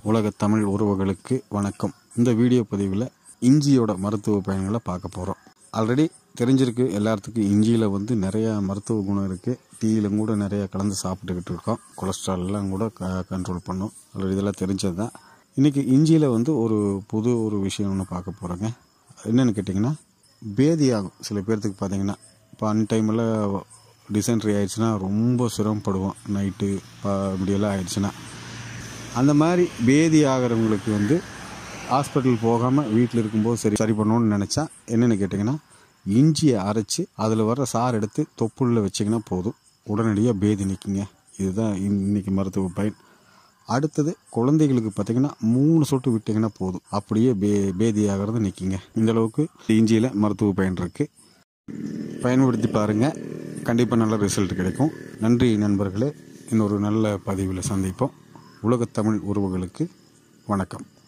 உலக தமிழ் உறவுகளுக்கு வணக்கம் இந்த வீடியோ பதிவில் இஞ்சியோட மருத்துவ பயன்களை பார்க்க போகிறோம் ஆல்ரெடி தெரிஞ்சிருக்கு எல்லாத்துக்கும் இஞ்சியில் வந்து நிறையா மருத்துவ குணம் இருக்குது டீயிலும் கூட நிறையா கலந்து சாப்பிட்டுக்கிட்டு இருக்கோம் கொலஸ்ட்ரால் எல்லாம் கூட க கண்ட்ரோல் பண்ணும் ஆல்ரெடி இதெல்லாம் தெரிஞ்சது தான் இன்றைக்கி இஞ்சியில் வந்து ஒரு புது ஒரு விஷயம் ஒன்று பார்க்க போகிறோங்க என்னென்னு கேட்டிங்கன்னா பேதி ஆகும் சில பேர்த்துக்கு பார்த்தீங்கன்னா இப்போ அன் டைமில் டிசென்ட்ரி ஆயிடுச்சுன்னா ரொம்ப சிரமப்படுவோம் நைட்டு இப்படியெல்லாம் ஆயிடுச்சுன்னா அந்த மாதிரி பேதி ஆகிறவங்களுக்கு வந்து ஹாஸ்பிட்டல் போகாமல் வீட்டில் இருக்கும்போது சரி சரி பண்ணணும்னு நினச்சா என்னென்னு கேட்டிங்கன்னா இஞ்சியை அரைச்சி அதில் வர சாறு எடுத்து தொப்புளில் வச்சிங்கன்னா போதும் உடனடியாக பேதி நிற்குங்க இதுதான் இன்னைக்கு மருத்துவ பயன் அடுத்தது குழந்தைகளுக்கு பார்த்தீங்கன்னா மூணு சொட்டு விட்டிங்கன்னா போதும் அப்படியே பே பேதி ஆகிறது நிற்குங்க இந்த அளவுக்கு இஞ்சியில் மருத்துவ பயன் இருக்குது பயன்படுத்தி பாருங்கள் கண்டிப்பாக நல்ல ரிசல்ட் கிடைக்கும் நன்றி நண்பர்களே இன்னொரு நல்ல பதிவில் சந்திப்போம் உலகத்தமிழ் உறவுகளுக்கு வணக்கம்